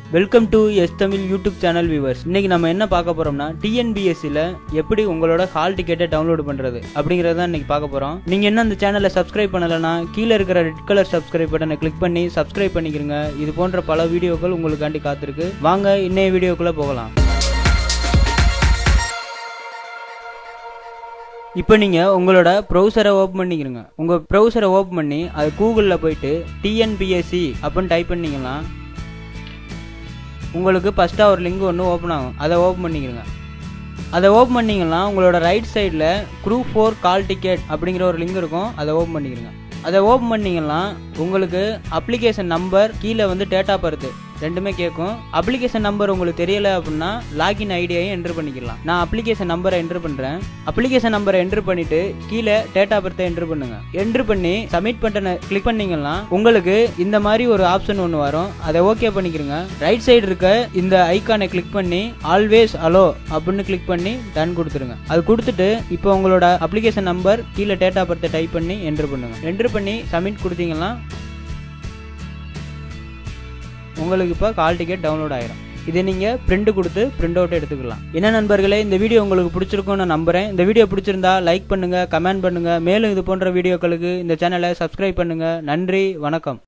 welcome to S Tamil YouTube channel viewers இன்னைக்கு நம்ம என்ன பார்க்க போறோம்னா டிஎன்பிஎஸ்சியில் எப்படி உங்களோட ஹால் டிக்கெட்டை டவுன்லோட் பண்றது அப்படிங்கறத தான் இன்னைக்கு பார்க்க போறோம் நீங்க என்ன அந்த சேனலை சப்ஸ்கிரைப் பண்ணலைன்னா கீழே இருக்கிற ரெட் கலர் சப்ஸ்கிரைப் பட்டனை கிளிக் பண்ணி சப்ஸ்கிரைப் பண்ணிக்கிறங்க இது போன்ற பல வீடியோக்கள் உங்களுக்காண்டி காத்திருக்கு வாங்க இன்னைய வீடியோக்குள்ள போகலாம் இப்போ நீங்கள் உங்களோட ப்ரௌசரை ஓப்பன் பண்ணிக்கிறங்க உங்கள் ப்ரௌசரை ஓப்பன் பண்ணி அது கூகுளில் போயிட்டு டிஎன்பிஎஸ்சி அப்படின்னு டைப் பண்ணிங்கன்னா உங்களுக்கு ஃபஸ்ட்டாக ஒரு லிங்க் ஒன்று ஓப்பன் ஆகும் அதை ஓப்பன் பண்ணிக்கிறங்க அதை ஓப்பன் பண்ணிங்கன்னா உங்களோட ரைட் சைடில் குரூப் ஃபோர் கால் டிக்கெட் அப்படிங்கிற ஒரு லிங்க் இருக்கும் அதை ஓப்பன் பண்ணிக்கிறங்க அதை ஓப்பன் பண்ணிங்கன்னா உங்களுக்கு அப்ளிகேஷன் நம்பர் கீழே வந்து டேட்டா பர்த் ரெண்டுமே கேட்கும் அப்ளிகேஷன் நம்பர் உங்களுக்கு தெரியல அப்படின்னா லாகின் ஐடியையும் என்டர் பண்ணிக்கலாம் நான் அப்ளிகேஷன் நம்பரை என்டர் பண்ணுறேன் அப்ளிகேஷன் நம்பரை என்டர் பண்ணிட்டு கீழே டேட்டா பர்த்தை என்டர் பண்ணுங்க என்டர் பண்ணி சப்மிட் பட்டனை கிளிக் பண்ணீங்கன்னா உங்களுக்கு இந்த மாதிரி ஒரு ஆப்ஷன் ஒன்று வரும் அதை ஓகே பண்ணிக்கிறங்க ரைட் சைடு இருக்க இந்த ஐக்கானை கிளிக் பண்ணி ஆல்வேஸ் அலோ அப்படின்னு கிளிக் பண்ணி டன் கொடுத்துருங்க அது கொடுத்துட்டு இப்போ உங்களோட அப்ளிகேஷன் நம்பர் கீழே டேட்டா பர்த்தை டைப் பண்ணி என்டர் பண்ணுங்க என்டர் பண்ணி சப்மிட் கொடுத்தீங்கன்னா உங்களுக்கு இப்போ கால் டிக்கெட் டவுன்லோட் ஆயிரும் இதை நீங்கள் பிரிண்ட் கொடுத்து பிரிண்ட் அவுட் எடுத்துக்கலாம் என்ன நண்பர்களே இந்த வீடியோ உங்களுக்கு பிடிச்சிருக்கும்னு நான் நம்புறேன் இந்த வீடியோ பிடிச்சிருந்தா லைக் பண்ணுங்க கமெண்ட் பண்ணுங்க மேலும் இது போன்ற வீடியோக்களுக்கு இந்த சேனலை சப்ஸ்கிரைப் பண்ணுங்க நன்றி வணக்கம்